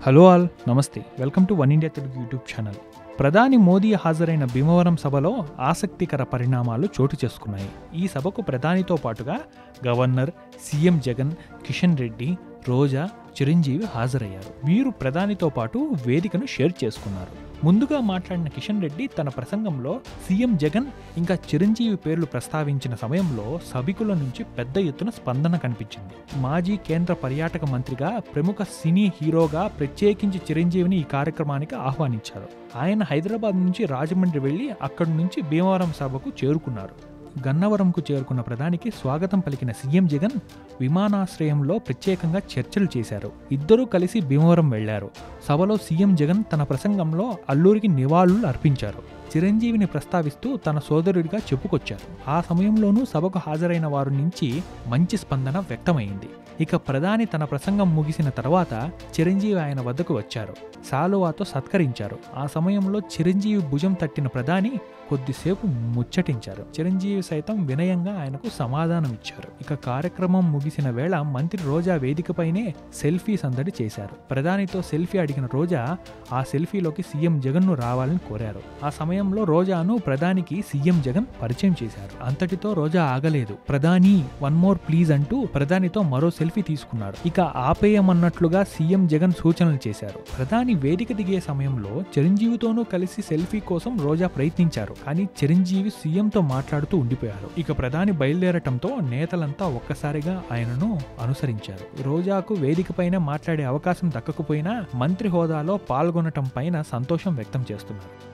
hello all నమస్తే welcome to one India Telugu YouTube channel ప్రధాని మోదీ హాజరైన భీమవరం సభలో ఆసక్తికర పరిణామాలు చోటు చేసుకున్నాయి ఈ సభకు ప్రధానితో పాటుగా గవర్నర్ సీఎం జగన్ కిషన్ రెడ్డి రోజా చిరంజీవి హాజరయ్యారు వీరు ప్రధానితో పాటు వేదికను షేర్ చేసుకున్నారు ముందుగా మాట్లాడిన కిషన్ రెడ్డి తన ప్రసంగంలో సీఎం జగన్ ఇంకా చిరంజీవి పేర్లు ప్రస్తావించిన సమయంలో సభికుల నుంచి పెద్ద ఎత్తున స్పందన కనిపించింది మాజీ కేంద్ర పర్యాటక మంత్రిగా ప్రముఖ సినీ హీరోగా ప్రత్యేకించి చిరంజీవిని ఈ కార్యక్రమానికి ఆహ్వానించారు ఆయన హైదరాబాద్ నుంచి రాజమండ్రి వెళ్లి అక్కడి నుంచి భీమవరం సభకు చేరుకున్నారు గన్నవరంకు చేరుకున్న ప్రధానికి స్వాగతం పలికిన సీఎం జగన్ విమానాశ్రయంలో ప్రత్యేకంగా చర్చలు చేశారు ఇద్దరూ కలిసి భీమవరం వెళ్లారు సభలో సీఎం జగన్ తన ప్రసంగంలో అల్లూరికి నివాళులు అర్పించారు చిరంజీవిని ప్రస్తావిస్తూ తన సోదరుడిగా చెప్పుకొచ్చారు ఆ సమయంలోనూ సభకు హాజరైన వారి నుంచి మంచి స్పందన వ్యక్తమైంది ఇక ప్రధాని తన ప్రసంగం ముగిసిన తర్వాత చిరంజీవి ఆయన వద్దకు వచ్చారు సాలువాతో సత్కరించారు ఆ సమయంలో చిరంజీవి భుజం తట్టిన ప్రధాని కొద్దిసేపు ముచ్చటించారు చిరంజీవి సైతం వినయంగా ఆయనకు సమాధానం ఇచ్చారు ఇక కార్యక్రమం ముగిసిన వేళ మంత్రి రోజా వేదికపైనే సెల్ఫీ సందడి చేశారు ప్రధానితో సెల్ఫీ అడిగిన రోజా ఆ సెల్ఫీలోకి సీఎం జగన్ ను రావాలని కోరారు ఆ సమయంలో రోజాను ప్రధానికి సీఎం జగన్ పరిచయం చేశారు అంతటితో రోజా ఆగలేదు ప్రధాని వన్ మోర్ ప్లీజ్ అంటూ ప్రధానితో మరో సెల్ఫీ తీసుకున్నారు ఇక ఆపేయమన్నట్లుగా సీఎం జగన్ సూచనలు చేశారు ప్రధాని వేదిక దిగే సమయంలో చిరంజీవితోనూ కలిసి సెల్ఫీ కోసం రోజా ప్రయత్నించారు కానీ చిరంజీవి సీఎంతో మాట్లాడుతూ ఉండిపోయారు ఇక ప్రధాని బయలుదేరటంతో నేతలంతా ఒక్కసారిగా ఆయనను అనుసరించారు రోజాకు వేదికపైన మాట్లాడే అవకాశం దక్కకపోయినా మంత్రి హోదాలో పాల్గొనటం పైన సంతోషం వ్యక్తం చేస్తున్నారు